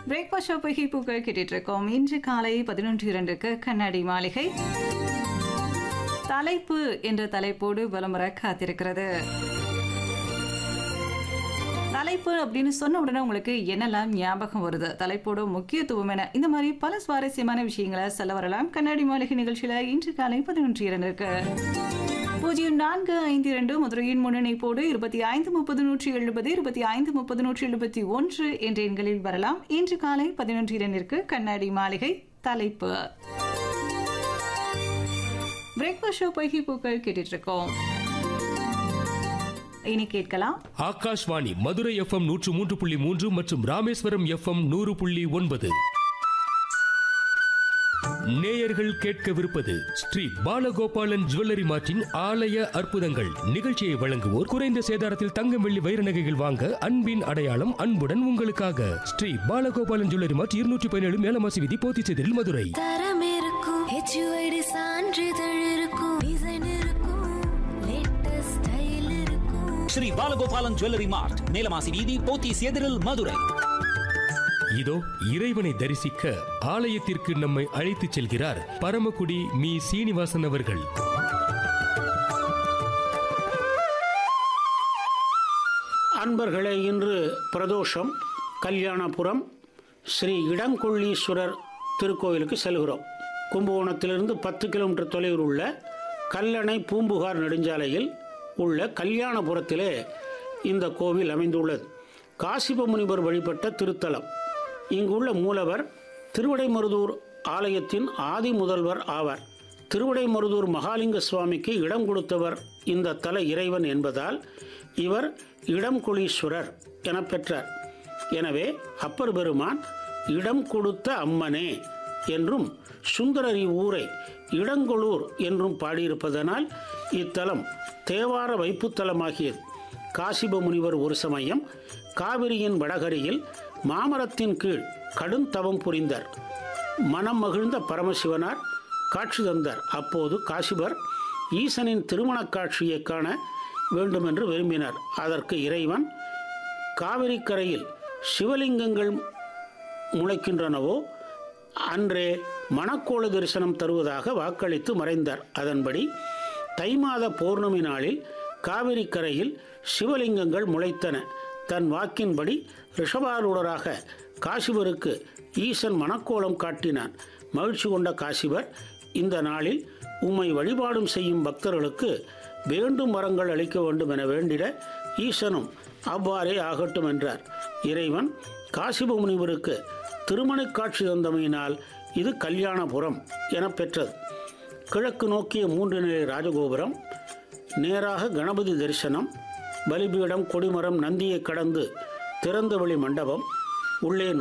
breakfast ஷோப்பகி பூக்கள் கேட்டுட்டு இருக்கோம் இன்று காலை பதினொன்று இரண்டுக்கு கண்ணாடி மாளிகை தலைப்பு என்ற தலைப்போடு வலம் வர காத்திருக்கிறது தலைப்பு அப்படின்னு சொன்ன உடனே உங்களுக்கு என்னெல்லாம் ஞாபகம் வருது தலைப்போட முக்கியத்துவம் என இந்த மாதிரி பல சுவாரஸ்யமான விஷயங்களை சொல்ல வரலாம் கண்ணாடி மாளிகை நிகழ்ச்சியில இன்று காலை பதினொன்று இரண்டிற்கு பூஜ்ஜியம் நான்கு ஐந்து இரண்டு மதுரையின் முன்னணிப்போடு இருபத்தி ஐந்து முப்பது நூற்றி எழுபது இருபத்தி ஐந்து முப்பது நூற்றி எழுபத்தி ஒன்று என்ற எண்களில் வரலாம் இன்று காலை பதினொன்று இரண்டிற்கு கண்ணாடி மாளிகை தலைப்பு பிரேக்ஃபாஸ்ட் ஷோ பைகி பூக்கள் கேட்டுட்டு இருக்கோம் இனி கேட்கலாம் ஆகாஷ்வாணி மதுரை எஃப்எம் நூற்று மூன்று புள்ளி மூன்று மற்றும் ராமேஸ்வரம் எஃப்எம் நூறு புள்ளி ஒன்பது நேயர்கள் கேட்கவிருப்பது ஸ்ரீ பாலகோபாலன் ஜுவல்லரி மார்ட்டின் ஆலய அற்புதங்கள் நிகழ்ச்சியை வழங்குவோர் குறைந்த சேதாரத்தில் தங்கம் வெள்ளி வைர நகைகள் வாங்க அன்பின் அடையாளம் அன்புடன் உங்களுக்காக ஸ்ரீ பாலகோபாலன் ஜுவல்லரி மார்ட் இருநூற்றி பதினேழு மேலமாசி விதி போத்திச்செதில் மதுரை தரம் இருக்கும் ஹெச்யூஐடி சான்றிதழ் இருக்கும் டிசைன் இருக்கும் லேட்டஸ்ட் ஸ்டைல் இருக்கும் ஸ்ரீ பாலகோபாலன் ஜுவல்லரி மார்ட் மேலமாசி வீதி போத்தீஸ் எதிரில் மதுரை இதோ இறைவனை தரிசிக்க ஆலயத்திற்கு நம்மை அழைத்துச் செல்கிறார் பரமக்குடி மீ சீனிவாசன் அவர்கள் அன்பர்களே இன்று பிரதோஷம் கல்யாணபுரம் ஸ்ரீ இடங்கொள்ளீஸ்வரர் திருக்கோயிலுக்கு செல்கிறோம் கும்பகோணத்திலிருந்து பத்து கிலோமீட்டர் தொலைவில் உள்ள கல்லணை பூம்புகார் நெடுஞ்சாலையில் உள்ள கல்யாணபுரத்திலே இந்த கோவில் அமைந்துள்ளது காசிப முனிவர் வழிபட்ட திருத்தலம் இங்குள்ள மூலவர் திருவிடைமருதூர் ஆலயத்தின் ஆதி முதல்வர் ஆவார் திருவிடைமருதூர் மகாலிங்க சுவாமிக்கு இடம் கொடுத்தவர் இந்த தல இறைவன் என்பதால் இவர் இடம்குளீஸ்வரர் என பெற்றார் எனவே அப்பர் பெருமான் இடம் கொடுத்த அம்மனே என்றும் சுந்தரரி ஊரை இடங்கொளூர் என்றும் பாடியிருப்பதனால் இத்தலம் தேவார வைப்புத்தலமாகியது காசிப முனிவர் ஒரு சமயம் காவிரியின் வடகரையில் மாமரத்தின் கீழ் கடும் தவம் புரிந்தார் மனம் மகிழ்ந்த பரமசிவனார் காட்சி தந்தார் அப்போது காசிபர் ஈசனின் திருமணக் காட்சியை காண வேண்டுமென்று விரும்பினார் அதற்கு இறைவன் காவிரி கரையில் சிவலிங்கங்கள் முளைக்கின்றனவோ அன்றே மணக்கோள தரிசனம் தருவதாக வாக்களித்து மறைந்தார் அதன்படி தை மாத பௌர்ணமி நாளில் காவிரி கரையில் சிவலிங்கங்கள் முளைத்தன தன் வாக்கின்படி ரிஷபாரூடராக காசிபருக்கு ஈசன் மணக்கோலம் காட்டினான் மகிழ்ச்சி கொண்ட காசிபர் இந்த நாளில் உம்மை வழிபாடும் செய்யும் பக்தர்களுக்கு வேண்டும் வரங்கள் அளிக்க வேண்டும் என வேண்டிட ஈசனும் அவ்வாறே ஆகட்டும் என்றார் இறைவன் காசிப முனிவருக்கு திருமணக் காட்சி தந்தமையினால் இது கல்யாணபுரம் என பெற்றது கிழக்கு நோக்கிய மூன்று நிலை ராஜகோபுரம் நேராக கணபதி தரிசனம் பலிபீடம் கொடிமரம் நந்தியை கடந்து திறந்தவெளி மண்டபம் உள்ளே